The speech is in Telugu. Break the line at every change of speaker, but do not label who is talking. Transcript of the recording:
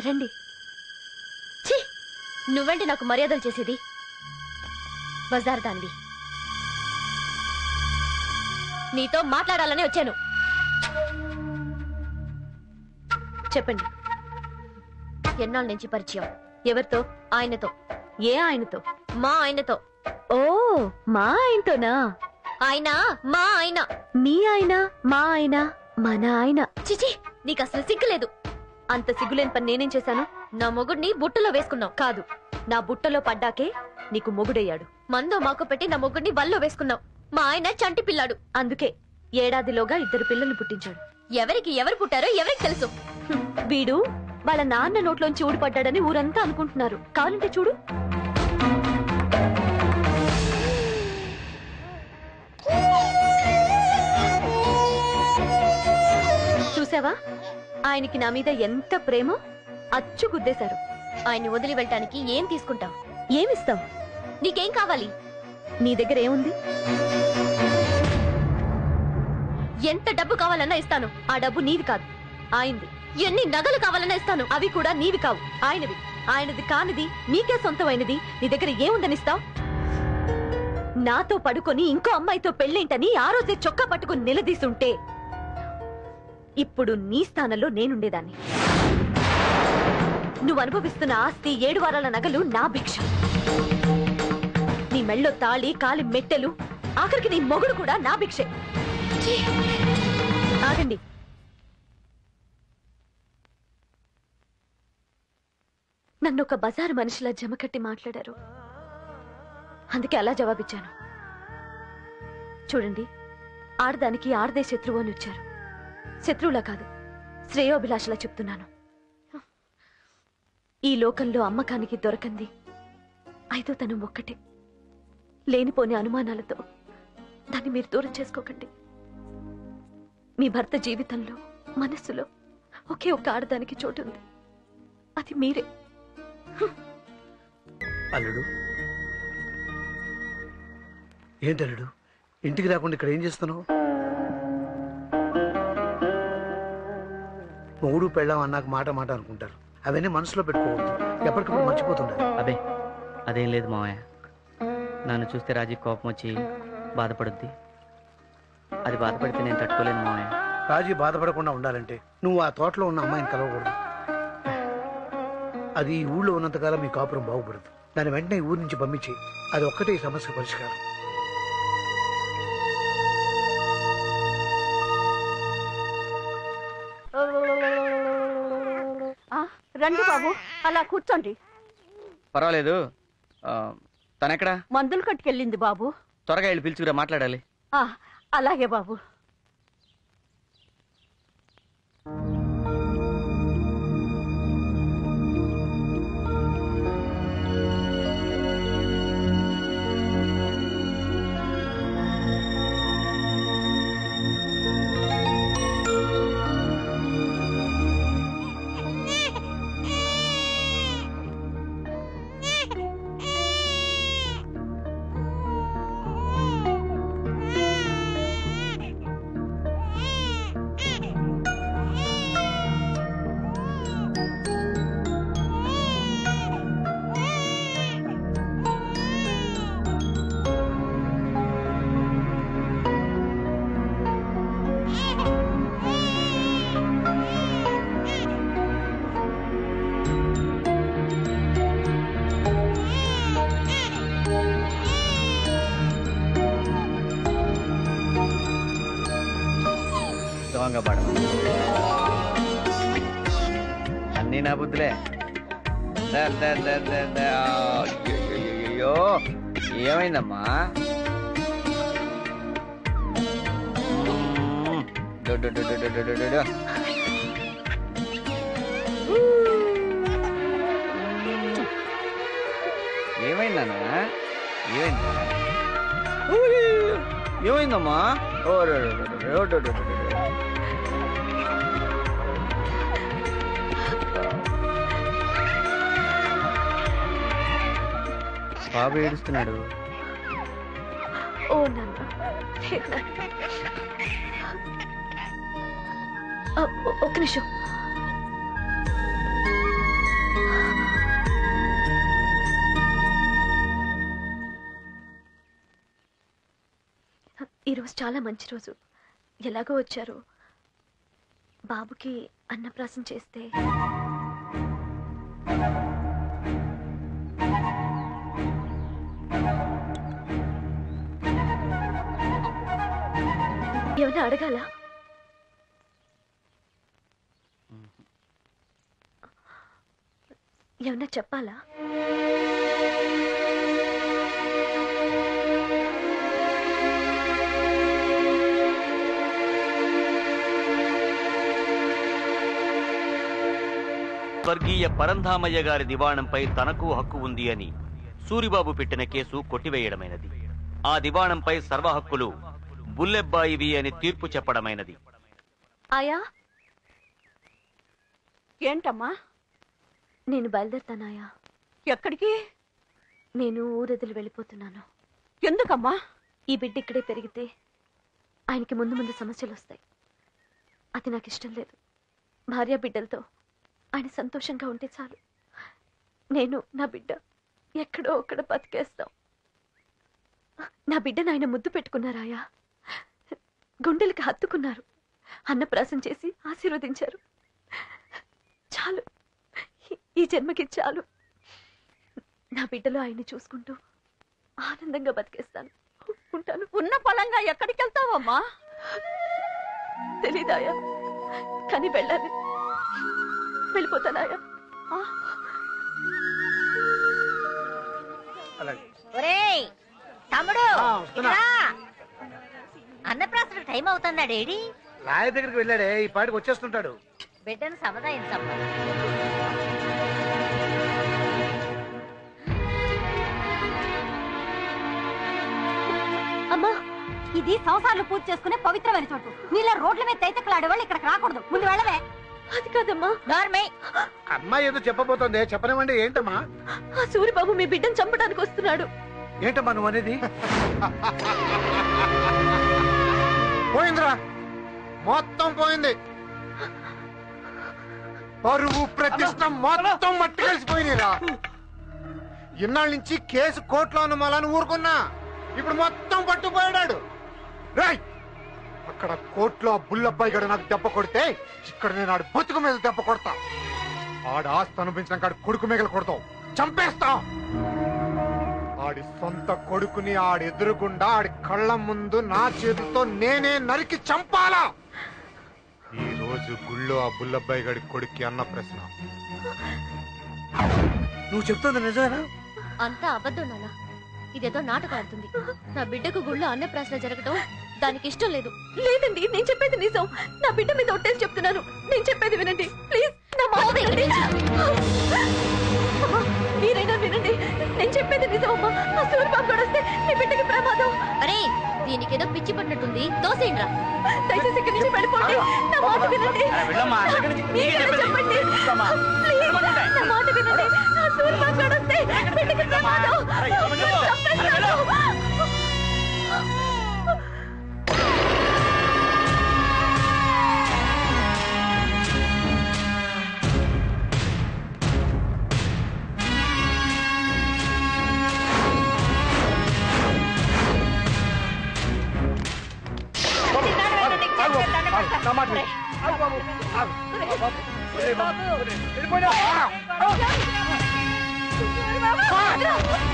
రండి ఛీ నువ్వేంటి నాకు మర్యాదలు చేసేది బజార్ దానివి నీతో మాట్లాడాలని వచ్చాను చెప్పండి ఎన్నాళ్ళ నుంచి పరిచయం ఎవరితో ఆయనతో ఏ ఆయనతో మా ఆయనతో ఓ మా ఆయనతోనా ఆయన మా ఆయన మీ ఆయన మా ఆయన మన ఆయన చిచి నీకు అసలు సిగ్గులేదు అంత సిగ్గులేని పని నేనేం చేశాను నా మొగుడిని బుట్టలో వేసుకున్నావు కాదు నా బుట్టలో పడ్డాకే నీకు మొగుడయ్యాడు మందో మాకు పెట్టి నా మొగుడిని వల్లో వేసుకున్నావు మా ఆయన చంటి పిల్లాడు అందుకే ఏడాదిలోగా ఇద్దరు పిల్లల్ని పుట్టించాడు ఎవరికి ఎవరు పుట్టారో ఎవరికి తెలుసు హ్మ్, వీడు వాళ్ళ నాన్న నోట్లోంచి ఊడిపడ్డాడని ఊరంతా అనుకుంటున్నారు కావాలంటే చూడు చూసావా ఆయనకి నా మీద ఎంత ప్రేమో అచ్చు గుద్దేశారు ఆయన్ని వదిలి వెళ్ళటానికి ఏం తీసుకుంటావు ఏమిస్తావు నీకేం కావాలి నీ దగ్గర ఏముంది ఎంత డబ్బు కావాలన్నా ఇస్తాను ఆ డబ్బు నీది కాదు ఆయనది ఎన్ని నగలు కావాలన్నా ఇస్తాను అవి కూడా నీవి కావు ఆయనవి ఆయనది కానిది నీకే సొంతమైనది నీ దగ్గర ఏముందని ఇస్తావు నాతో పడుకొని ఇంకో అమ్మాయితో పెళ్ళేంటని ఆ రోజే చొక్కా పట్టుకుని నిలదీసుంటే ఇప్పుడు నీ స్థానంలో నేనుండేదాన్ని నువ్వు అనుభవిస్తున్న ఆస్తి ఏడు వారాల నగలు నా భిక్ష నీ మెళ్ళో తాళి కాలి మెట్టెలు ఆఖరికి నీ మొగుడు కూడా నా భిక్షే ఛీ! ఆగండి నన్ను ఒక బజారు మనిషిలా జమకట్టి మాట్లాడారు అందుకే అలా జవాబిచ్చాను చూడండి ఆడదానికి ఆడదే శత్రువు అని వచ్చారు శత్రువులా కాదు శ్రేయోభిలాషలా చెప్తున్నాను ఈ లోకంలో అమ్మకానికి దొరకంది ఐదో తనం ఒక్కటే లేనిపోని అనుమానాలతో దాన్ని మీరు దూరం చేసుకోకండి మీ భర్త జీవితంలో మనస్సులో ఒకే ఒక ఆడదానికి చోటు ఉంది అది మీరే
అల్లుడు ఏంటి అల్లుడు ఇంటికి రాకుండా ఇక్కడ ఏం చేస్తున్నావు మొగుడు పెళ్ళాం అన్నాక మాట మాట అనుకుంటారు అవన్నీ మనసులో పెట్టుకోవద్దు ఎప్పటికప్పుడు మర్చిపోతుండాలి
అబే అదేం లేదు మావయ్య నన్ను చూస్తే రాజీ కోపం వచ్చి బాధపడుద్ది అది బాధపడితే నేను తట్టుకోలేను మావయ్య
రాజీ బాధపడకుండా ఉండాలంటే నువ్వు ఆ తోటలో ఉన్న అమ్మాయిని కలవకూడదు అది ఈ ఊళ్ళో ఉన్నంతకాలం మీ కాపురం బాగుపడదు దాని వెంటనే ఈ ఊరి నుంచి పంపించి అది ఒక్కటే ఈ సమస్య పరిష్కారం
రండి బాబు అలా కూర్చోండి
పర్వాలేదు ఆ, తనెక్కడా
మందులు కట్టుకెళ్ళింది బాబు
త్వరగా వెళ్ళి పిలుచుకురా మాట్లాడాలి
ఆ, అలాగే బాబు
దొంగ పడ అన్నీ నా బుద్ధులే ద, ద, ద, ద, ద. అయ్యయ్యయ్యయ్యో. ఏమైందమ్మా మ్మ్. డు, డు, డు, డు, డు, డు, డు, డు, డు. ఏమైందన్నా ఏమైంది ఉయ్యయ్యయ్యో. ఏమైందమ్మా ఓ డు, డు, డు, డు, డు, డు, డు, డు, డు. బాబు ఏడుస్తున్నాడు
ఓ నాన్న లేదు నాన్న. ఆ, ఒ- ఒక్క నిమిషం ఈరోజు చాలా మంచి రోజు ఎలాగో వచ్చారు బాబుకి అన్నప్రాసం చేస్తే ఏమైనా అడగాల ఏమన్నా చెప్పాలా
స్వర్గీయ పరంధామయ్య గారి దివాణంపై తనకు హక్కు ఉంది అని సూరిబాబు పెట్టిన కేసు కొట్టివేయడమైనది ఆ దివాణంపై సర్వ హక్కులు బుల్లెబ్బాయివి అని తీర్పు చెప్పడమైనది
ఆయా
ఏంటమ్మా
నేను బయలుదేరుతానాయా
ఎక్కడికి
నేను ఊరెదులు వెళ్ళిపోతున్నాను
ఎందుకమ్మా
ఈ బిడ్డ ఇక్కడే పెరిగితే ఆయనకి ముందు ముందు సమస్యలు వస్తాయి అది నాకు ఇష్టం లేదు భార్య బిడ్డలతో ఆయన సంతోషంగా ఉంటే చాలు నేను నా బిడ్డ ఎక్కడో ఒక్కడ బతికేస్తాం నా బిడ్డను ఆయన ముద్దు పెట్టుకున్నారాయా గుండెలకి హత్తుకున్నారు అన్నప్రాసం చేసి ఆశీర్వదించారు చాలు ఈ- ఈ జన్మకి చాలు నా బిడ్డలో ఆయన్ని చూసుకుంటూ ఆనందంగా బతికేస్తాను ఉంటాను
ఉన్న పొలంగా ఎక్కడికి వెళ్తావమ్మా
తెలీదాయా కానీ వెళ్ళాలి వెళ్ళిపోతానాయా
ఆ,
అలాగే
ఒరేయ్ తమ్ముడు
ఆ, వస్తున్నా.
ఇట్రా. అన్నప్రాసన టైం అవుతుందా డేడీ
లాయ దగ్గరికి వెళ్ళాడే ఈ పాటికి వచ్చేస్తుంటాడు
బిడ్డను సముదాయించమ్మా
అమ్మా
ఇది సంవత్సరాలు పూజ చేసుకునే పవిత్రమైన చోటు నీళ్ళ రోడ్ల మీద తైతక్కలాడే వాళ్ళు ఇక్కడికి రాకూడదు ముందు వెళ్ళవే
అది కాదమ్మా
నార్మే
అమ్మాయి ఏదో చెప్పబోతోంది చెప్పనివ్వండి ఏంటమ్మా
ఆ సూరిబాబు మీ బిడ్డను చంపడానికి వస్తున్నాడు
ఏంటమ్మా నువ్వు అనేది
పోయిందిరా మొత్తం పోయింది పరువు ప్రతిష్ట మొత్తం మట్టి కలిసిపోయినాయిరా ఇన్నాళ్ళ నుంచి కేసు కోర్టులో ఉన్న మలాన్ని ఊరుకున్నా ఇప్పుడు మొత్తం పట్టుపోయాడు రాయ్ అక్కడ కోర్టులో ఆ బుల్లబ్బాయి గడు నాకు దెబ్బ కొడితే ఇక్కడ నేను ఆడి బతుకు మీద దెబ్బ కొడతా ఆడ ఆస్తి అనిపించిన కాడి కొడుకు మిగలు కొడతాం చంపేస్తాం ఆడి సొంత కొడుకుని ఆడి ఎదురుగుండా ఆడి కళ్ళ ముందు నా చేతులతో నేనే నరికి చంపాలా ఈ రోజు గుళ్ళో ఆ బుల్లబ్బాయి గడి కొడుక్కి అన్న ప్రశ్న
నువ్వు చెప్తుంది నిజమేనా
అంతా అబద్ధం నాన్న ఇదేదో నాటకం ఆడుతుంది నా బిడ్డకు గుళ్ళో అన్నప్రాసన జరగటం దానికి ఇష్టం లేదు లేదండి నేను చెప్పేది నిజం నా బిడ్డ మీద ఒట్టేసి చెప్తున్నాను నేను చెప్పేది వినండి ప్లీజ్ నా మాట వినండి అమ్మా, మీరైనా వినండి నేను చెప్పేది నిజం అమ్మా ఆ సూర్యబాబు కూడా వస్తే మీ బిడ్డకి ప్రమాదం అరే దీనికి ఏదో పిచ్చి పడినట్టుంది దోసేయండిరా దయచేసి ఇక్కడి నుంచి వెళ్ళిపోండి నా మాట వినండి
వెళ్ళమ్మా ఎక్కడి నుంచి నీకే
మీరైనా
చెప్పేది.
చెప్పండి
వెళ్ళమ్మా.
ప్లీజ్
వెళ్ళమంటుంటే.
నా మాట వినండి ఆ సూర్యబాబు కూడా వస్తే బిడ్డకి ప్రమాదం
అరే, వెళ్ళమ్మా.
చంపేస్తాను.
నా మాట విను. ఆగు బాబు, ఆగు. బాబు, వదిలేయ్ బాబు, వదిలేయ్. వెళ్ళిపోయినా.
సూరిబాబు!